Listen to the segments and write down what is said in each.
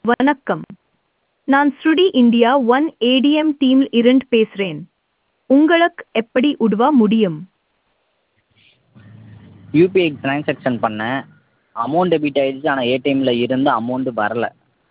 வணக்கம் நான் ஸ்ருடி இந்தியா ஒன் ஏடிஎம் டீமில் இருந்து பேசுறேன் உங்களுக்கு எப்படி உதவ முடியும் யூபிஐ ட்ரான்சாக்ஷன் பண்ணேன் அமௌண்ட் டெபிட் ஆயிடுச்சு ஆனால் ஏடிஎம்மில் இருந்து அமௌண்ட் வரல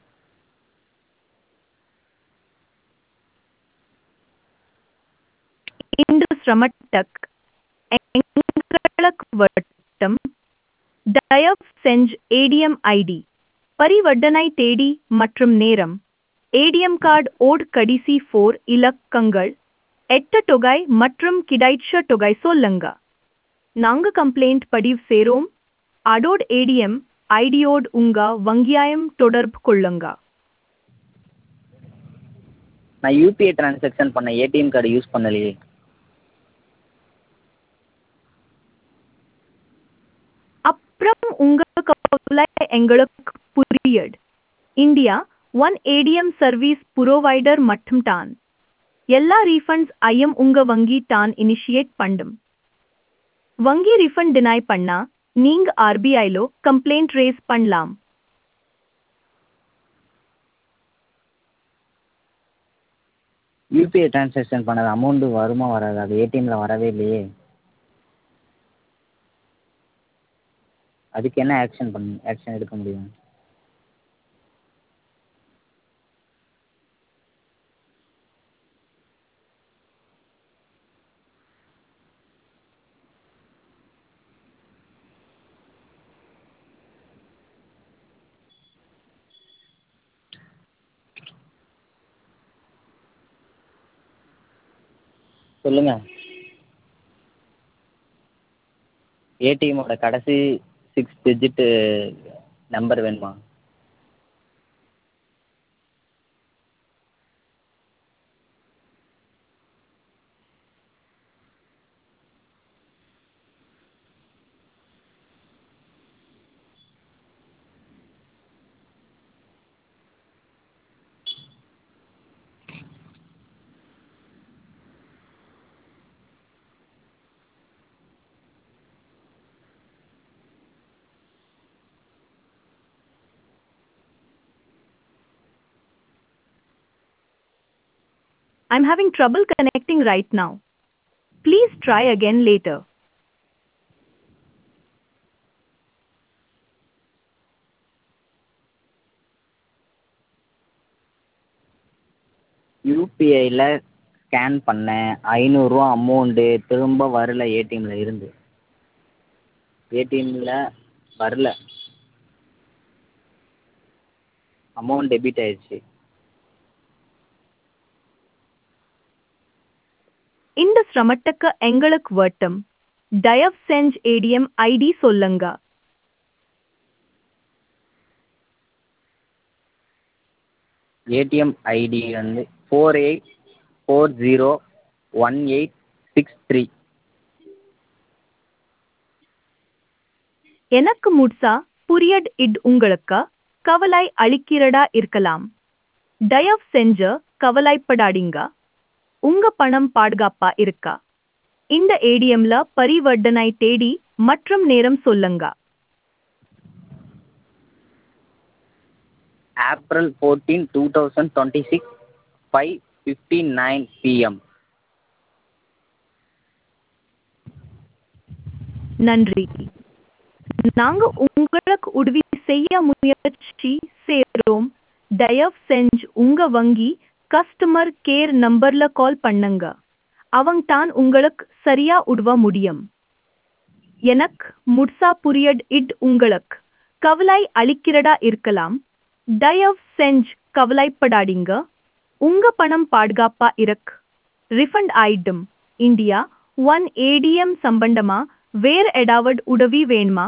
இந்த சிரமத்துக்கு எங்களுக்கு வட்டம் தயவு செஞ்சு ஏடிஎம் ஐடி பரிவர்த்தனை தேதி மற்றும் நேரம் ஏடிஎம் கார்டு ஓட் கடைசி ஃபோர் இலக்கங்கள் எட்டு தொகை மற்றும் கிடைச்ச தொகை சொல்லுங்க நாங்க கம்ப்ளைண்ட் பதிவு செய்றோம் அதோட ஏடிஎம் ஐடியோடு உங்க வங்கியாயம் தொடர்பு கொள்ளுங்க நான் யூபிஐ ட்ரான்சாக்ஷன் பண்ண ஏடிஎம் கார்டு யூஸ் பண்ணலையே அப்புறம் உங்க கவலை எங்களுக்கு புரியுது India one ATM service provider மட்டும் தான் எல்லா ரீஃபண்ட்ஸ் ஐயம் உங்க வங்கி தான் இனிஷியேட் பண்ணும் வங்கி ரீஃபண்ட் டினை பண்ணா நீங்க ஆர்பிஐலோ கம்ப்ளைண்ட் ரேஸ் பண்ணலாம் யூபிஐ ட்ரான்சாக்ஷன் பண்ணது அமௌண்ட்டு வருமா வராதா அது ஏடிஎம்மில் வரவே இல்லையே அதுக்கு என்ன ஆக்ஷன் பண்ண ஆக்ஷன் எடுக்க முடியும் சொல்லுங்க ஏடிஎம்மோட கடைசி சிக்ஸ் டிஜிட்டு நம்பர் வேணுமா I'm having trouble connecting right now. Please try again later. யூபிஐயில் ஸ்கேன் பண்ணேன் ஐநூறுரூவா அமௌண்ட்டு திரும்ப வரல ஏடிஎம்மில் இருந்து ஏடிஎம்மில் வரல அமௌண்ட் டெபிட் ஆயிடுச்சு இந்த சிரமத்துக்கு எங்களுக்கு வட்டம் தயவு செஞ்சு ஏடிஎம் ஐடி சொல்லுங்க ஏடிஎம் ஐடி வந்து four eight four zero one eight six three எனக்கு முட்சா புரியட் இட் உங்களுக்கு கவலை அளிக்கிறதா இருக்கலாம் தயவு செஞ்சு கவலைப்படாதீங்க உங்க பணம் பாதுகாப்பா இருக்கா இந்த ஏடிஎம்ல பரிவர்த்தனை தேதி மற்றும் நேரம் சொல்லுங்க April fourteen two thousand twenty six five fifty nine PM நன்றி நாங்க உங்களுக்கு உதவி செய்ய முயற்சி செய்றோம் தயவு செஞ்சு உங்க வங்கி கஸ்டமர் கேர் நம்பர்ல கால் பண்ணுங்க அவங்க தான் உங்களுக்கு சரியா உதவ முடியும் எனக்கு முட்சா புரியட் இட் உங்களுக்கு கவலை அளிக்கிறதா இருக்கலாம் தயவு செஞ்சு கவலைப்படாதீங்க உங்க பணம் பாதுகாப்பா இருக்கு ரிஃபண்ட் ஆயிடும் இந்தியா ஒன் ஏடிஎம் சம்பந்தமா வேற ஏதாவது உதவி வேணுமா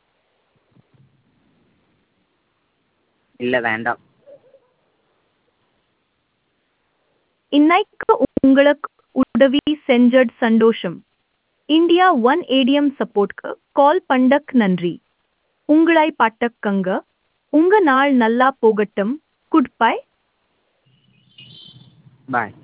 இல்லை வேண்டாம் இன்னைக்கு உங்களுக்கு உதவி செஞ்சது சந்தோஷம் இந்தியா ஒன் ஏடிஎம் சப்போர்ட்க்கு கால் பண்ணக் நன்றி உங்களை பாட்டக்கங்க உங்க நாள் நல்லா போகட்டும் குட் பை பாய்